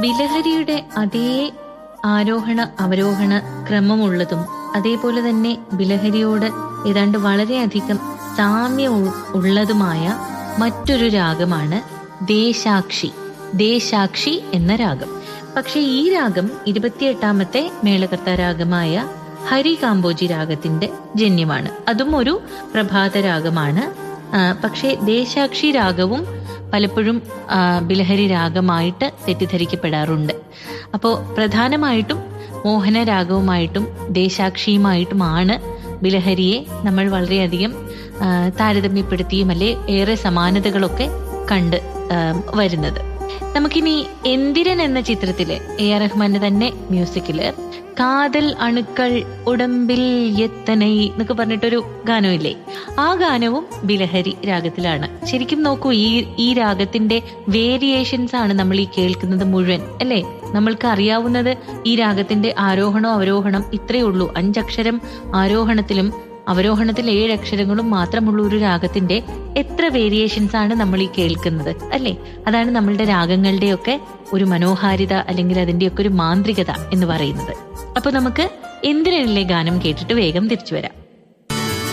ബിലഹരിയുടെ അതേ ആരോഹണ അവരോഹണ ക്രമമുള്ളതും അതേപോലെ തന്നെ ബിലഹരിയോട് ഏതാണ്ട് വളരെയധികം സാമ്യം ഉ- ഉള്ളതുമായ മറ്റൊരു രാഗമാണ് ദേശാക്ഷി ദേശാക്ഷി എന്ന രാഗം പക്ഷെ ഈ രാഗം ഇരുപത്തിയെട്ടാമത്തെ മേളകർത്ത രാഗമായ ഹരികാമ്പോജി രാഗത്തിന്റെ ജന്യമാണ് അതും ഒരു പ്രഭാത രാഗമാണ് ആ, പക്ഷേ ദേശാക്ഷി രാഗവും പലപ്പോഴും ആ, ബിലഹരി രാഗമായിട്ട് തെറ്റിദ്ധരിക്കപ്പെടാറുണ്ട് അപ്പോൾ പ്രധാനമായിട്ടും മോഹന രാഗവുമായിട്ടും ദേശാക്ഷിയുമായിട്ടുമാണ് ബിലഹരിയെ നമ്മൾ വളരെയധികം ആ, താരതമ്യപ്പെടുത്തിയും അല്ലെ ഏറെ സമാനതകളൊക്കെ കണ്ട് ആ, വരുന്നത് നമുക്കിനി എന്തിരൻ എന്ന ചിത്രത്തില് എ ആർ റഹ്മാന്റെ തന്നെ മ്യൂസിക്കില് കാതൽ അണുക്കൾ ഉടമ്പിൽ എത്തനൈ എന്നൊക്കെ പറഞ്ഞിട്ടൊരു ഗാനമില്ലേ ആ ഗാനവും ബിലഹരി രാഗത്തിലാണ് ശരിക്കും നോക്കൂ ഈ ഈ രാഗത്തിന്റെ വേരിയേഷൻസ് ആണ് നമ്മൾ ഈ കേൾക്കുന്നത് മുഴുവൻ അല്ലേ നമ്മൾക്ക് അറിയാവുന്നത് ഈ രാഗത്തിന്റെ ആരോഹണം അവരോഹണം ഇത്രയേ ഉള്ളൂ അഞ്ചക്ഷരം ആരോഹണത്തിലും അവരോഹണത്തിൽ ഏഴ് അക്ഷരങ്ങളും മാത്രമുള്ള ഒരു രാഗത്തിന്റെ എത്ര വേരിയേഷൻസ് ആണ് നമ്മൾ ഈ കേൾക്കുന്നത് അല്ലേ അതാണ് നമ്മളുടെ രാഗങ്ങളുടെയൊക്കെ ഒരു മനോഹാരിത അല്ലെങ്കിൽ അതിന്റെയൊക്കെ ഒരു മാന്ത്രികത എന്ന് പറയുന്നത് അപ്പൊ നമുക്ക് എന്തിനുള്ള ഗാനം കേട്ടിട്ട് വേഗം തിരിച്ചു വരാം